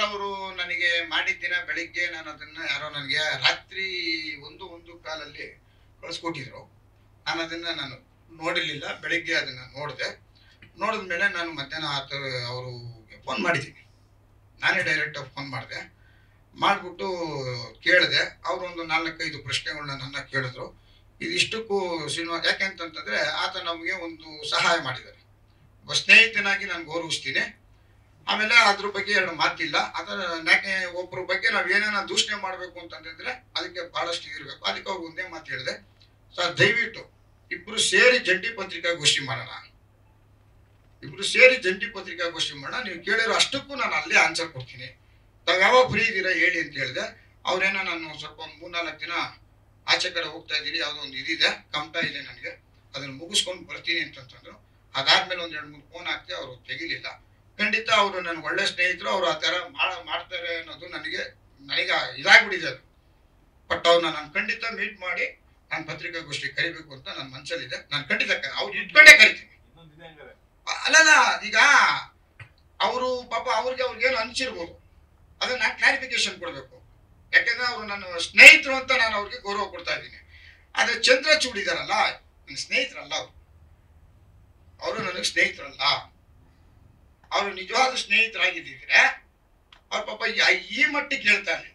ಅವರು ನನಗೆ ಮಾಡಿದ ದಿನ ಬೆಳಿಗ್ಗೆ ನಾನು ಅದನ್ನ ಯಾರೋ ನನಗೆ ರಾತ್ರಿ ಒಂದು ಒಂದು ಕಾಲಲ್ಲಿ ಕಳಿಸ್ಕೊಟ್ಟಿದ್ರು ನಾನು ಅದನ್ನ ನಾನು ನೋಡಿರ್ಲಿಲ್ಲ ಬೆಳಿಗ್ಗೆ ಅದನ್ನ ನೋಡಿದೆ ನೋಡಿದ ಮೇಲೆ ನಾನು ಮಧ್ಯಾಹ್ನ ಆತ ಅವರು ಫೋನ್ ಮಾಡಿದ್ದೀನಿ ನಾನೇ ಡೈರೆಕ್ಟ್ ಫೋನ್ ಮಾಡಿದೆ ಮಾಡಿಬಿಟ್ಟು ಕೇಳಿದೆ ಅವರು ಒಂದು ನಾಲ್ಕೈದು ಪ್ರಶ್ನೆಗಳನ್ನ ನನ್ನ ಕೇಳಿದ್ರು ಇದಿಷ್ಟಕ್ಕೂ ಸಿನಿಮಾ ಯಾಕೆಂತಂತಂದ್ರೆ ಆತ ನಮಗೆ ಒಂದು ಸಹಾಯ ಮಾಡಿದ್ದಾರೆ ಒಬ್ಬ ಸ್ನೇಹಿತನಾಗಿ ನಾನು ಗೌರವಿಸ್ತೀನಿ ಆಮೇಲೆ ಅದ್ರ ಬಗ್ಗೆ ಎರಡು ಮಾತಿಲ್ಲ ಅದರ ಯಾಕೆ ಒಬ್ಬರ ಬಗ್ಗೆ ನಾವು ಏನೇನ ದೂಷಣೆ ಮಾಡಬೇಕು ಅಂತಂದ್ರೆ ಅದಕ್ಕೆ ಬಹಳಷ್ಟು ಇರಬೇಕು ಅದಕ್ಕೆ ಅವ್ರು ಒಂದೇ ಮಾತು ಹೇಳಿದೆ ಸರ್ ದಯವಿಟ್ಟು ಇಬ್ರು ಸೇರಿ ಜಂಟಿ ಪತ್ರಿಕಾಗೋಷ್ಠಿ ಮಾಡೋಣ ಇಬ್ರು ಸೇರಿ ಜಂಟಿ ಪತ್ರಿಕಾಗೋಷ್ಠಿ ಮಾಡೋಣ ನೀವು ಕೇಳಿರೋ ಅಷ್ಟಕ್ಕೂ ನಾನು ಅಲ್ಲೇ ಆನ್ಸರ್ ಕೊಡ್ತೀನಿ ತಾವು ಯಾವಾಗ ಫ್ರೀ ಇದ್ದೀರಾ ಹೇಳಿ ಅಂತ ಹೇಳಿದೆ ಅವ್ರೇನೋ ನಾನು ಸ್ವಲ್ಪ ಒಂದು ಮೂರ್ನಾಲ್ಕು ದಿನ ಆಚೆ ಕಡೆ ಹೋಗ್ತಾ ಇದ್ದೀನಿ ಯಾವುದೋ ಒಂದು ಇದಿದೆ ಕಮಟ ಇದೆ ನನಗೆ ಅದನ್ನ ಮುಗಿಸ್ಕೊಂಡು ಬರ್ತೀನಿ ಅಂತಂತಂದ್ರು ಅದಾದ್ಮೇಲೆ ಒಂದ್ ಎರಡು ಮೂರು ಫೋನ್ ಹಾಕ್ತೆ ಅವರು ತೆಗಿಲಿಲ್ಲ ಖಂಡಿತ ಅವರು ನನ್ಗೆ ಒಳ್ಳೆ ಸ್ನೇಹಿತರು ಅವ್ರು ಆ ಥರ ಮಾಡ ಮಾಡ್ತಾರೆ ಅನ್ನೋದು ನನಗೆ ನನಗೆ ಇದಾಗ್ಬಿಟ್ಟಿದೆ ಅದು ಬಟ್ ಅವ್ರನ್ನ ನಾನು ಖಂಡಿತ ಮೀಟ್ ಮಾಡಿ ನಾನು ಪತ್ರಿಕಾಗೋಷ್ಠಿ ಕರಿಬೇಕು ಅಂತ ನನ್ನ ಮನಸ್ಸಲ್ಲಿದೆ ನಾನು ಖಂಡಿತ ಕ- ಅವ್ರು ಇಟ್ಕೊಂಡೇ ಕರಿತೀನಿ ಇನ್ನೊಂದಿದೆ ಹಂಗಾರೆ ಅಲ್ಲಲ್ಲ ಈಗ ಅವರು ಪಾಪ ಅವ್ರಿಗೆ ಅವ್ರಿಗೇನು ಅನ್ಸಿರ್ಬೋದು ಅದನ್ನ ನಾನು ಕ್ಲಾರಿಫಿಕೇಶನ್ ಕೊಡಬೇಕು ಯಾಕಂದ್ರೆ ಅವರು ನನ್ನ ಸ್ನೇಹಿತರು ಅಂತ ನಾನು ಅವ್ರಿಗೆ ಗೌರವ ಕೊಡ್ತಾ ಇದ್ದೀನಿ ಆದ್ರೆ ಚಂದ್ರ ಚೂಡಿದಾರಲ್ಲ ನನ್ನ ಸ್ನೇಹಿತರಲ್ಲ ಅವರು ಅವರು ನನಗೆ ಸ್ನೇಹಿತರಲ್ಲ ಅವರು ನಿಜವಾದ ಸ್ನೇಹಿತರಾಗಿದ್ದಿದ್ರೆ ಅವ್ರ ಪಾಪ ಈ- ಈ ಮಟ್ಟಿಗೆ ಹೇಳ್ತಾ ಇರಲಿಲ್ಲ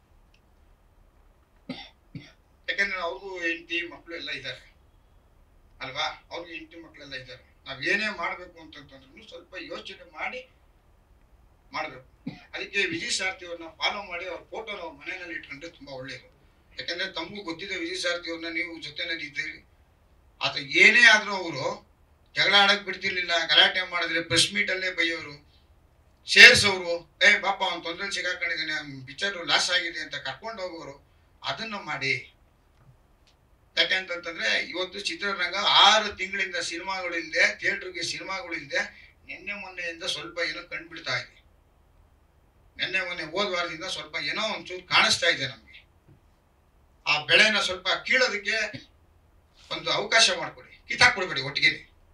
ಯಾಕಂದ್ರೆ ಅವ್ರಿಗೂ ಹೆಂಡತಿ ಮಕ್ಕಳು ಎಲ್ಲ ಇದ್ದಾರೆ ಅಲ್ವಾ ಅವ್ರಿಗೆ ಹೆಂಡತಿ ಮಕ್ಕಳೆಲ್ಲ ಇದ್ದಾರೆ ನಾವ್ ಏನೇ ಮಾಡ್ಬೇಕು ಅಂತಂತಂದ್ರೂ ಸ್ವಲ್ಪ ಯೋಚನೆ ಮಾಡಿ ಮಾಡ್ಬೇಕು ಅದಕ್ಕೆ ವಿಜಯ್ ಸಾರಥಿ ಅವ್ರನ್ನ ಫಾಲೋ ಮಾಡಿ ಅವ್ರ ಫೋಟೋ ನಾವು ಮನೆಯಲ್ಲಿ ಇಟ್ಕೊಂಡ್ರೆ ತುಂಬಾ ಒಳ್ಳೇದು ಯಾಕಂದ್ರೆ ತಮಗೂ ಗೊತ್ತಿದೆ ವಿಜಯ್ ಸಾರಥಿ ಅವ್ರನ್ನ ನೀವು ಜೊತೆನಲ್ಲಿ ಇದ್ದೀರಿ ಆತ ಏನೇ ಆದ್ರೂ ಅವರು ಜಗಳ ಆಡಕ್ ಬಿಡ್ತಿರ್ಲಿಲ್ಲ ಗಲಾಟೆ ಮಾಡಿದ್ರೆ ಪ್ರೆಸ್ ಮೀಟ್ ಅಲ್ಲೇ ಬೈಯೋರು ಶೇರ್ಸ್ ಅವರು ಏ ಪಾಪ ಅವ್ನು ತೊಂದರೆ ಸಿಗಾಕೊಂಡಿದ್ದಾನೆ ಪಿಕ್ಚರ್ ಲಾಸ್ ಆಗಿದೆ ಅಂತ ಕರ್ಕೊಂಡು ಹೋಗೋರು ಅದನ್ನ ಮಾಡಿ ಯಾಕೆಂತಂತಂದ್ರೆ ಇವತ್ತು ಚಿತ್ರರಂಗ ಆರು ತಿಂಗಳಿಂದ ಸಿನಿಮಾಗಳಿಲ್ಲದೆ ಥಿಯೇಟರ್ಗೆ ಸಿನಿಮಾಗಳಿಲ್ಲದೆ ನಿನ್ನೆ ಮೊನ್ನೆಯಿಂದ ಸ್ವಲ್ಪ ಏನೋ ಕಂಡುಬಿಡ್ತಾ ಇದೆ ನಿನ್ನೆ ಮೊನ್ನೆ ಹೋದ ವಾರದಿಂದ ಸ್ವಲ್ಪ ಏನೋ ಒಂಚೂರು ಕಾಣಿಸ್ತಾ ಇದೆ ನಮಗೆ ಆ ಬೆಳೆನ ಸ್ವಲ್ಪ ಕೀಳೋದಕ್ಕೆ ಒಂದು ಅವಕಾಶ ಮಾಡಿಕೊಡಿ ಕಿತ್ತಾಕ್ಬಿಡ್ಬೇಡಿ ಒಟ್ಟಿಗೆ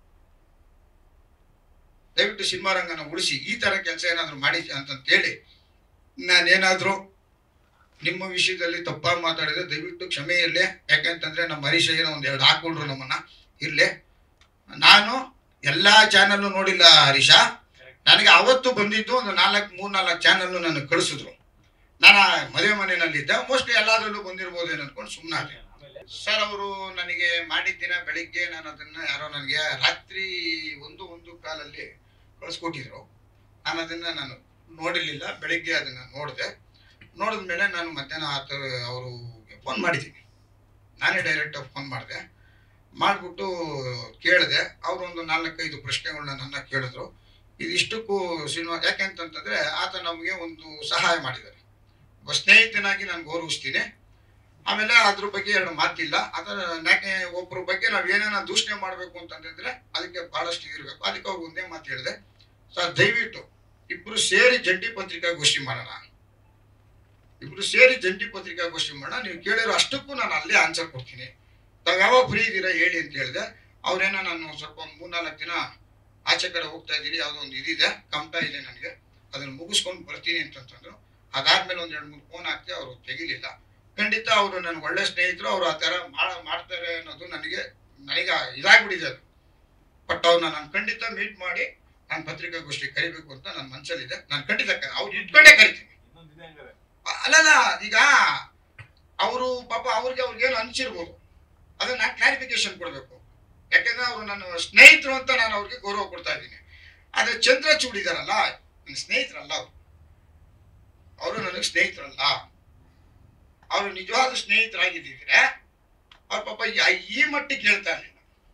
ದಯವಿಟ್ಟು ಸಿನಿಮಾ ರಂಗನ ಉಳಿಸಿ ಈ ತರ ಕೆಲಸ ಏನಾದ್ರು ಮಾಡಿ ಅಂತಂತೇಳಿ ನಾನೇನಾದ್ರೂ ನಿಮ್ಮ ವಿಷಯದಲ್ಲಿ ತಪ್ಪಾಗಿ ಮಾತಾಡಿದ್ರೆ ದಯವಿಟ್ಟು ಕ್ಷಮೆ ಇರಲಿ ಯಾಕೆಂತಂದ್ರೆ ನಮ್ಮ ಹರೀಶ್ ಏನೋ ಒಂದ್ ಎರಡು ಹಾಕೊಂಡ್ರು ನಮ್ಮನ್ನ ಇರ್ಲಿ ನಾನು ಎಲ್ಲಾ ಚಾನಲ್ ನೋಡಿಲ್ಲ ಹರೀಶ ನನಗೆ ಅವತ್ತು ಬಂದಿದ್ದು ಒಂದು ನಾಲ್ಕು ಮೂರ್ ನಾಲ್ಕು ಚಾನಲ್ ನನಗೆ ಕಳಿಸಿದ್ರು ನಾನು ಆ ಮದುವೆ ಮನೆಯಲ್ಲಿದ್ದೆ ಮೋಸ್ಟ್ಲಿ ಎಲ್ಲಾದ್ರಲ್ಲೂ ಬಂದಿರ್ಬೋದೇನೋ ಅನ್ಕೊಂಡು ಸುಮ್ಮನಾದೆ ಆಮೇಲೆ ಸರ್ ಅವರು ನನಗೆ ಮಾಡಿದ ದಿನ ಬೆಳಿಗ್ಗೆ ನಾನು ಅದನ್ನ ಯಾರೋ ನನಗೆ ರಾತ್ರಿ ಒಂದು ಒಂದು ಕಾಲಲ್ಲಿ ಕಳಿಸ್ಕೊಟ್ಟಿದ್ರು ನಾನು ಅದನ್ನ ನಾನು ನೋಡಿರ್ಲಿಲ್ಲ ಬೆಳಿಗ್ಗೆ ಅದನ್ನ ನೋಡಿದೆ ನೋಡಿದ ಮೇಲೆ ನಾನು ಮಧ್ಯಾಹ್ನ ಆತ ಅವರು ಫೋನ್ ಮಾಡಿದ್ದೀನಿ ನಾನೇ ಡೈರೆಕ್ಟ್ ಫೋನ್ ಮಾಡಿದೆ ಮಾಡಿಬಿಟ್ಟು ಕೇಳಿದೆ ಅವರು ಒಂದು ನಾಲ್ಕೈದು ಪ್ರಶ್ನೆಗಳನ್ನ ನನ್ನ ಕೇಳಿದ್ರು ಇದಿಷ್ಟಕ್ಕೂ ಸಿನಿಮಾ ಯಾಕೆಂತಂತಂದ್ರೆ ಆತ ನಮಗೆ ಒಂದು ಸಹಾಯ ಮಾಡಿದ್ದಾರೆ ಒಬ್ಬ ಸ್ನೇಹಿತನಾಗಿ ನಾನು ಗೌರವಿಸ್ತೀನಿ ಆಮೇಲೆ ಅದ್ರ ಬಗ್ಗೆ ಎರಡು ಮಾತಿಲ್ಲ ಅದರ ಯಾಕೆ ಒಬ್ಬರ ಬಗ್ಗೆ ನಾವು ಏನೇನ ದೂಷಣೆ ಮಾಡಬೇಕು ಅಂತಂದ್ರೆ ಅದಕ್ಕೆ ಬಹಳಷ್ಟು ಇರಬೇಕು ಅದಕ್ಕೆ ಅವ್ರು ಒಂದೇ ಮಾತು ಹೇಳಿದೆ ಸರ್ ದಯವಿಟ್ಟು ಇಬ್ರು ಸೇರಿ ಜಂಟಿ ಪತ್ರಿಕಾಗೋಷ್ಠಿ ಮಾಡೋಣ ಇಬ್ರು ಸೇರಿ ಜಂಟಿ ಪತ್ರಿಕಾಗೋಷ್ಠಿ ಮಾಡೋಣ ನೀವು ಕೇಳಿರೋ ಅಷ್ಟಕ್ಕೂ ನಾನು ಅಲ್ಲೇ ಆನ್ಸರ್ ಕೊಡ್ತೀನಿ ತಾವು ಯಾವಾಗ ಫ್ರೀ ಇದ್ದೀರಾ ಹೇಳಿ ಅಂತ ಹೇಳಿದೆ ಅವ್ರೇನೋ ನಾನು ಸ್ವಲ್ಪ ಒಂದು ಮೂರ್ನಾಲ್ಕು ದಿನ ಆಚೆ ಕಡೆ ಹೋಗ್ತಾ ಇದ್ದೀನಿ ಯಾವುದೋ ಒಂದು ಇದಿದೆ ಕಮಟ ಇದೆ ನನಗೆ ಅದನ್ನ ಮುಗಿಸ್ಕೊಂಡು ಬರ್ತೀನಿ ಅಂತಂತಂದ್ರು ಅದಾದ್ಮೇಲೆ ಒಂದ್ ಎರಡು ಮೂರು ಫೋನ್ ಹಾಕ್ತೆ ಅವರು ತೆಗಿಲಿಲ್ಲ ಖಂಡಿತ ಅವರು ನನ್ಗೆ ಒಳ್ಳೆ ಸ್ನೇಹಿತರು ಅವ್ರು ಆ ಥರ ಮಾಡ ಮಾಡ್ತಾರೆ ಅನ್ನೋದು ನನಗೆ ನನಗೆ ಇದಾಗ್ಬಿಟ್ಟಿದೆ ಅದು ಬಟ್ ಅವ್ರನ್ನ ನಾನು ಖಂಡಿತ ಮೀಟ್ ಮಾಡಿ ನಾನು ಪತ್ರಿಕಾಗೋಷ್ಠಿ ಕರಿಬೇಕು ಅಂತ ನನ್ನ ಮನಸ್ಸಲ್ಲಿದೆ ನಾನು ಖಂಡಿತ ಕ- ಅವ್ರು ಇಟ್ಕೊಂಡೇ ಕರಿತೀನಿ ಇನ್ನೊಂದಿದೆ ಹಂಗಾರೆ ಅಲ್ಲಲ್ಲ ಈಗ ಅವರು ಪಾಪ ಅವ್ರಿಗೆ ಅವ್ರಿಗೇನು ಅನ್ಸಿರ್ಬೋದು ಅದನ್ನ ನಾನು ಕ್ಲಾರಿಫಿಕೇಶನ್ ಕೊಡಬೇಕು ಯಾಕಂದ್ರೆ ಅವರು ನನ್ನ ಸ್ನೇಹಿತರು ಅಂತ ನಾನು ಅವ್ರಿಗೆ ಗೌರವ ಕೊಡ್ತಾ ಇದ್ದೀನಿ ಆದ್ರೆ ಚಂದ್ರ ಚೂಡಿದಾರಲ್ಲ ನನ್ನ ಸ್ನೇಹಿತರಲ್ಲ ಅವರು ಅವರು ನನಗೆ ಸ್ನೇಹಿತರಲ್ಲ ಅವರು ನಿಜವಾದ ಸ್ನೇಹಿತರಾಗಿದ್ದಿದ್ರೆ ಅವ್ರ ಪಾಪ ಈ- ಈ ಮಟ್ಟಿಗೆ ಹೇಳ್ತಾ ಇರಲಿಲ್ಲ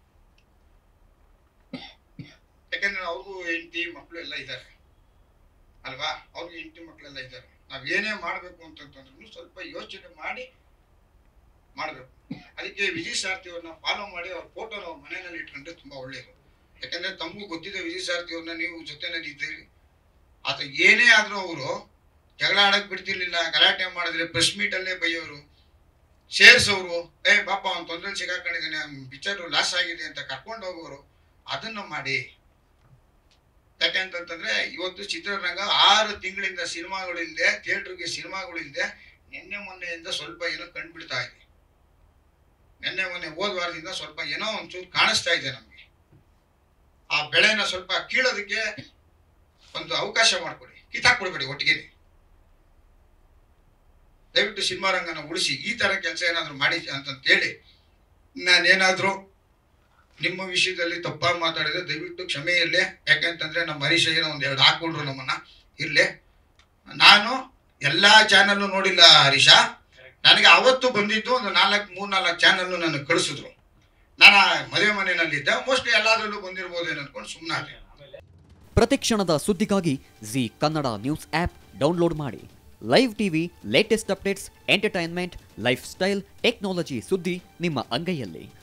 ಯಾಕಂದ್ರೆ ಅವ್ರಿಗೂ ಹೆಂಡತಿ ಮಕ್ಕಳು ಎಲ್ಲ ಇದ್ದಾರೆ ಅಲ್ವಾ ಅವ್ರಿಗೆ ಹೆಂಡತಿ ಮಕ್ಕಳೆಲ್ಲ ಇದ್ದಾರೆ ನಾವ್ ಏನೇ ಮಾಡ್ಬೇಕು ಅಂತಂತಂದ್ರೂ ಸ್ವಲ್ಪ ಯೋಚನೆ ಮಾಡಿ ಮಾಡ್ಬೇಕು ಅದಕ್ಕೆ ವಿಜಯ್ ಸಾರಥಿ ಅವ್ರನ್ನ ಫಾಲೋ ಮಾಡಿ ಅವ್ರ ಫೋಟೋ ನಾವು ಮನೆಯಲ್ಲಿ ಇಟ್ಕೊಂಡ್ರೆ ತುಂಬಾ ಒಳ್ಳೇದು ಯಾಕಂದ್ರೆ ತಮಗೂ ಗೊತ್ತಿದೆ ವಿಜಯ್ ಸಾರಥಿ ಅವ್ರನ್ನ ನೀವು ಜೊತೆನಲ್ಲಿ ಇದ್ದೀರಿ ಆತ ಏನೇ ಆದ್ರೂ ಅವರು ಜಗಳ ಆಡಕ್ ಬಿಡ್ತಿರ್ಲಿಲ್ಲ ಗಲಾಟೆ ಮಾಡಿದ್ರೆ ಪ್ರೆಸ್ ಮೀಟ್ ಅಲ್ಲೇ ಬೈಯೋರು ಶೇರ್ಸ್ ಅವರು ಏ ಪಾಪ ಅವ್ನು ತೊಂದರೆ ಸಿಗಾಕೊಂಡಿದ್ದಾನೆ ಪಿಕ್ಚರ್ ಲಾಸ್ ಆಗಿದೆ ಅಂತ ಕರ್ಕೊಂಡು ಹೋಗೋರು ಅದನ್ನ ಮಾಡಿ ಯಾಕೆಂತಂದ್ರೆ ಇವತ್ತು ಚಿತ್ರರಂಗ ಆರು ತಿಂಗಳಿಂದ ಸಿನಿಮಾಗಳಿಲ್ಲದೆ ಥಿಯೇಟರ್ಗೆ ಸಿನಿಮಾಗಳಿಲ್ಲದೆ ನಿನ್ನೆ ಮೊನ್ನೆಯಿಂದ ಸ್ವಲ್ಪ ಏನೋ ಕಂಡುಬಿಡ್ತಾ ಇದೆ ನಿನ್ನೆ ಮೊನ್ನೆ ಹೋದ ವಾರದಿಂದ ಸ್ವಲ್ಪ ಏನೋ ಒಂಚೂರು ಕಾಣಿಸ್ತಾ ಇದೆ ನಮಗೆ ಆ ಬೆಳೆನ ಸ್ವಲ್ಪ ಕೀಳೋದಕ್ಕೆ ಒಂದು ಅವಕಾಶ ಮಾಡಿಕೊಡಿ ಕಿತ್ತಾಕ್ಬಿಡ್ಬೇಡಿ ಒಟ್ಟಿಗೆ ದಯವಿಟ್ಟು ಸಿನಿಮಾ ರಂಗನ ಉಳಿಸಿ ಈ ತರ ಕೆಲಸ ಏನಾದ್ರು ಮಾಡಿ ಅಂತಂತೇಳಿ ನಾನೇನಾದ್ರೂ ನಿಮ್ಮ ವಿಷಯದಲ್ಲಿ ತಪ್ಪಾಗಿ ಮಾತಾಡಿದ್ರೆ ದಯವಿಟ್ಟು ಕ್ಷಮೆ ಇರಲಿ ಯಾಕಂತಂದ್ರೆ ನಮ್ಮ ಹರೀಶ್ ಏನೋ ಒಂದ್ ಎರಡು ಹಾಕೊಂಡ್ರು ನಮ್ಮನ್ನ ಇರ್ಲಿ ನಾನು ಎಲ್ಲಾ ಚಾನಲ್ಲು ನೋಡಿಲ್ಲ ಹರೀಶ ನನಗೆ ಅವತ್ತು ಬಂದಿದ್ದು ಒಂದು ನಾಲ್ಕು ಮೂರ್ ನಾಲ್ಕು ಚಾನಲ್ಲು ನನಗೆ ಕಳಿಸಿದ್ರು ನಾನು ಆ ಮದುವೆ ಮನೆಯಲ್ಲಿದ್ದೆ ಮೋಸ್ಟ್ಲಿ ಎಲ್ಲಾದ್ರಲ್ಲೂ ಬಂದಿರ್ಬೋದೇನೋ ಅನ್ಕೊಂಡು ಸುಮ್ಮನಾದೆ ಪ್ರತಿಕ್ಷಣದ ಸುದ್ದಿಗಾಗಿ Zee Kannada news app download ಮಾಡಿ live TV latest updates entertainment life style technology ಸುದ್ದಿ ನಿಮ್ಮ ಅಂಗೈಯಲ್ಲಿ